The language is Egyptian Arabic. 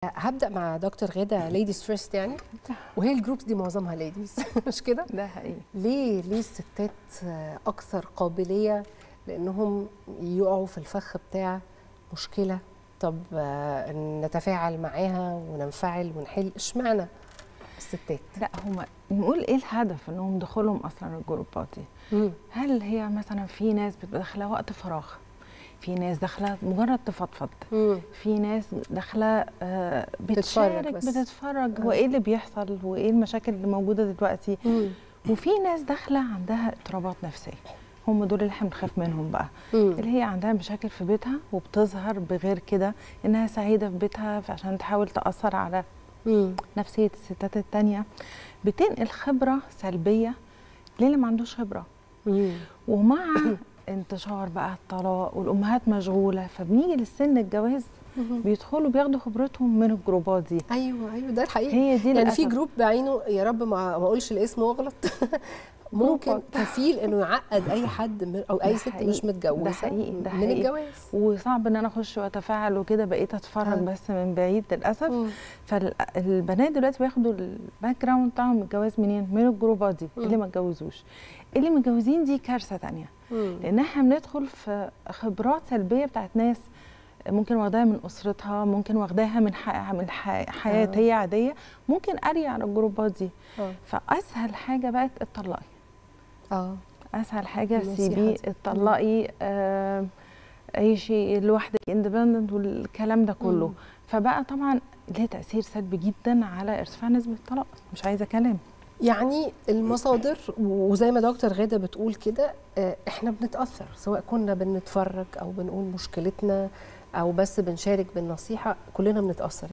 هبدا مع دكتور غاده ليديز فيرست يعني وهي الجروبس دي معظمها ليديز مش كده ده حقيقي ليه ليه الستات اكثر قابليه لانهم يقعوا في الفخ بتاع مشكله طب آه، نتفاعل معاها وننفعل ونحل اشمعنى الستات لا هم نقول ايه الهدف انهم دخولهم اصلا الجروبات دي مم. هل هي مثلا في ناس بتبقى داخله وقت فراغ في ناس داخله مجرد تفضفض مم. في ناس داخله آه، بتشارك بس. بتتفرج آه. هو ايه اللي بيحصل وايه المشاكل اللي موجوده دلوقتي مم. وفي ناس داخله عندها اضطرابات نفسيه هم دول اللي احنا بنخاف منهم بقى مم. اللي هي عندها مشاكل في بيتها وبتظهر بغير كده انها سعيده في بيتها عشان تحاول تاثر على مم. نفسيه الستات التانية بتنقل خبره سلبيه للي ما عندوش خبره مم. ومع انتشار بقى الطلاق والامهات مشغوله فبنيجي للسن الجواز مم. بيدخلوا بياخدوا خبرتهم من الجروبات دي ايوه ايوه ده الحقيقي هي دي يعني في للأسف. جروب بعينه يا رب ما ما اقولش الاسم واغلط ممكن جروبات. كفيل انه يعقد اي حد من او اي ده ست حقيقي. مش متجوزه ده حقيقي. ده من حقيقي. الجواز وصعب ان انا اخش واتفاعل وكده بقيت اتفرج آه. بس من بعيد للاسف مم. فالبنات دلوقتي بياخدوا الباك جراوند بتاعهم الجواز منين؟ من الجروبات دي مم. اللي ما اتجوزوش. اللي متجوزين دي كارثه تانية مم. لان احنا بندخل في خبرات سلبيه بتاعت ناس ممكن واخداها من اسرتها ممكن واخداها من ح... من ح... حياه آه. هي عاديه ممكن قاريه على الجروبات دي اه فاسهل حاجه بقت اتطلقي اه اسهل حاجه النصيحة سيبيه دي. اتطلقي آه عيشي لوحدك اندبندنت والكلام ده كله مم. فبقى طبعا ليه تاثير سلبي جدا على ارتفاع نسبه الطلاق مش عايزه كلام يعني المصادر وزي ما دكتور غاده بتقول كده آه، احنا بنتاثر سواء كنا بنتفرج او بنقول مشكلتنا او بس بنشارك بالنصيحه كلنا بنتاثر